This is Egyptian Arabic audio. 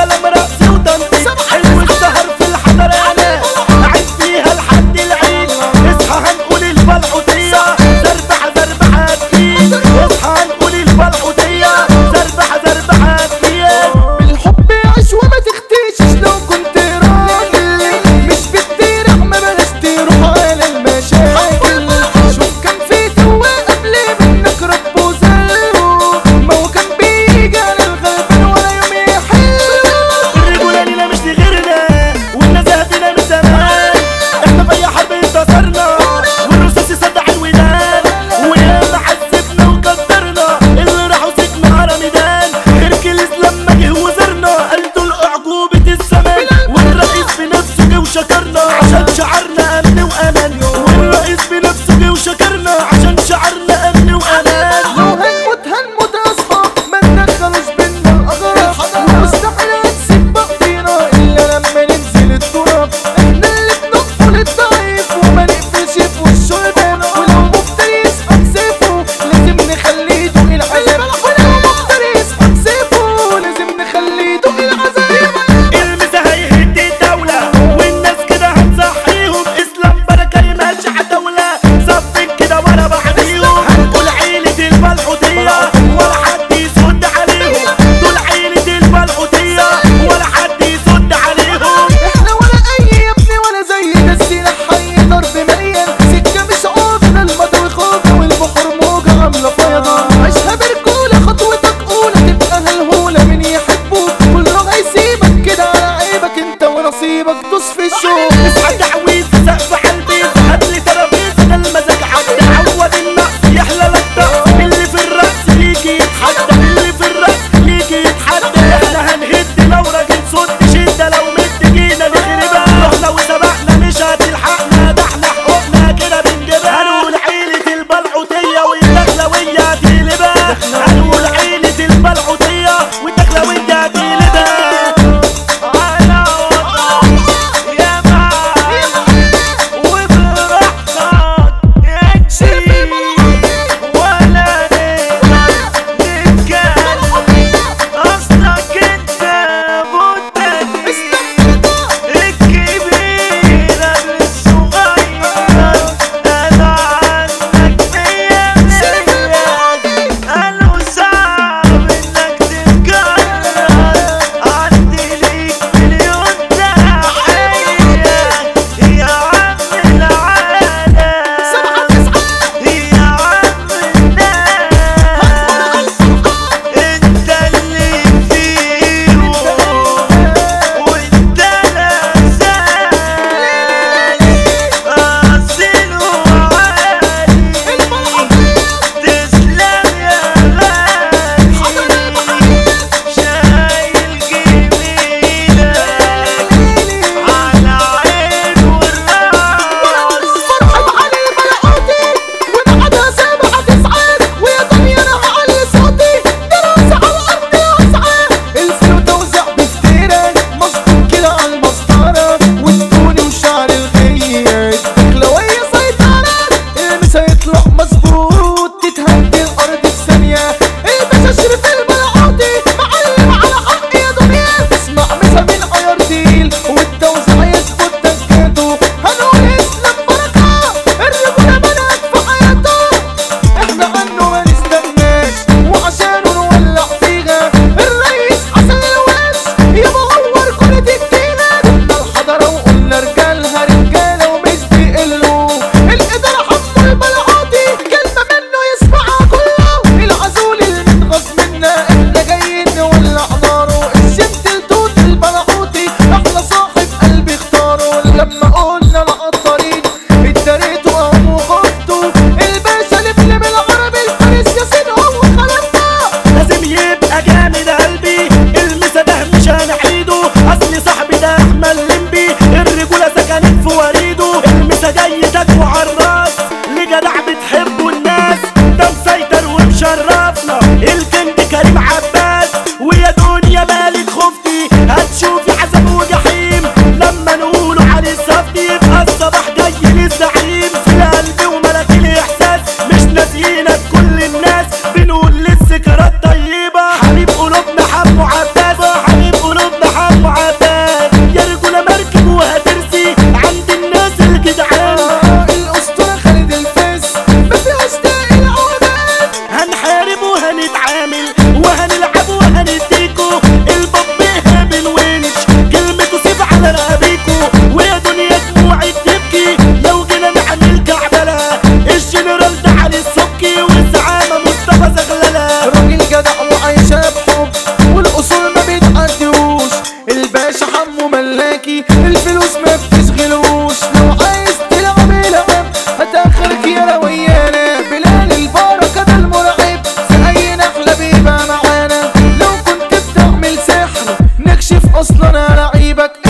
عالم رقص وتنطيط حلو السهر في الحضر يا ناس قاعد فيها لحد العيد اصحى هنقول البلعوتية زربحة زربحة تجيب اصحى هنقول البلعوتية زربحة زربحة تجيب بالحب عيش وما تختيش لو كنت راجل مش بتطير ما بلاش تروح على المشاكل شوف كان في توا قبل منك رب وزلو ما هو كان بيجي على الغلبان ولا يوم يحل الرجولة لينا مش لغيرنا والنزاهة فينا من زمان احنا في اي حرب انتصرنا والرصاص يصدع الودان وياما عذبنا وقدرنا اللي راحوا سجن هرمدان هركلس لما جه وزرنا قلتوا الاعجوبة الزمان والرئيس بنفسه جه وشكرنا عشان شعرنا امن وامان والرئيس بنفسه جه وشكرنا عشان شعرنا امن وامان لو هنموت هنموت يا اصحاب ما ندخلوش بينا الاغراب ومستحيل هنسيب بعضينا الا لما ننزل التراب احنا اللي بنقفل الضعيف وما نقفلش في وشه الباب ولو مفتري يسحب سيفه لازم نخليه يدوق العذاب ولو مفتري يسحب سيفه لازم نخليه يدوق العذاب المسا هيهد الدولة والناس كده هتصحيهم اسلام بركة يمشي عالدولة صفين كده ورا بعضيهم هنقول عيلة البلحوتية ولا حد يسد عليهم دول عيلة البلحوتية ولا حد يسد عليهم احنا ولا اي يا ابني ولا زي ده السلاح حي ضرب مليان سكه مش عوضنا المطر خوجه والبحر موجه عامله فيضان عيشها برجوله خطوتك اولى تبقى هالهوله من يحبوك كله هيسيبك كده على عيبك انت ونصيبك دوس في الشوق اصحى تعويض سقف عالبيت هاتلي ترابيزة ده المزاج عدى عود النقص يحلى لك ضغط اللي في الرأس يجي يتحدى اللي في الرأس يجي يتحدى احنا هنهد لو راجل صد شدة لو مد جينا نخربها رحنا وسبقنا مش هتلحقنا ده احنا حقوقنا كده بنجيبها هنقول عيلة البلعوتية والدخلوية هتقلبها هنقول عيلة البلعوتية والدخلوية هتقلبها على وطن يا معلم وبراحتك امشي ولا نتكلم اصلك انت مدني الكبيرة بالصغير انا عنك مية مية قالوا صعب انك تتكرر عندي ليك مليون تحية يا عم العالم يا عم الناس انت اللي فيه وانت الاساس اصيل وعالي تسلم يا غالي شايل جميلك على عين والراس فرحة علي بلعوتي وبعدها سابعة تسعات ويا دنيا انا هعلي صوتي دراسة على الارض واسعة الفلو توزع بفتيرة مظبوط كده على المسطرة والدوني وشعر الغير الدخلوية سيطرة المسا يطلع مظبوط تتهدي الارض في ثانية الباشا شريف البلعوتي معلم على حق يا دنيا اسمع مسا من عيار ديل والتوزيع يظبط تكاته هنقول اسلام بركة الرجولة بدأت في حياته احنا عنه ما نستناش وعشانه نولع فيها الرئيس حسن الواس يبغور كرة الدينة قلنا الحضرة وقلنا رجالها رجالة ومش بيقلوا الإدارة حمو البلعوتي كلمة منه يسمعها كله العزول المتغاظ منا احنا جايين نولع ناره الجنتل توت البلعوتي احلى صاحب قلبي اختاره لما قلنا العطارين اتداريته قام وخفته الباشا لبلب العربي الفارس ياسين هو خلفنا لازم يبقى جامد قلبي المسا ده مش هنعيده اصل صاحبي ده احمد لمبي الرجولة سكنت في وريده المسا جاي تاكو عالراس لجدع بتحبه الناس ده مسيطر ومشرفنا الكنج كريم عباس ويا دنيا مالك خفتي هتشوفي عذاب وجحيم لما نقوله علي الصفتي يبقى الصباح جاي للزعيم في القلب وملك الاحساس مش ناسيينك كل الناس بنقول للذكرى الطيبة حبيب قلوبنا حمو عباس حبيب قلوبنا حمو مزاجي الفلوس ما بتشغلوش لو عايز تلعب العب هتاخرك يا ويانا بلال البركة ده المرعب في اي نحلة بيبقى معانا لو كنت بتعمل سحر نكشف اصلا على عيبك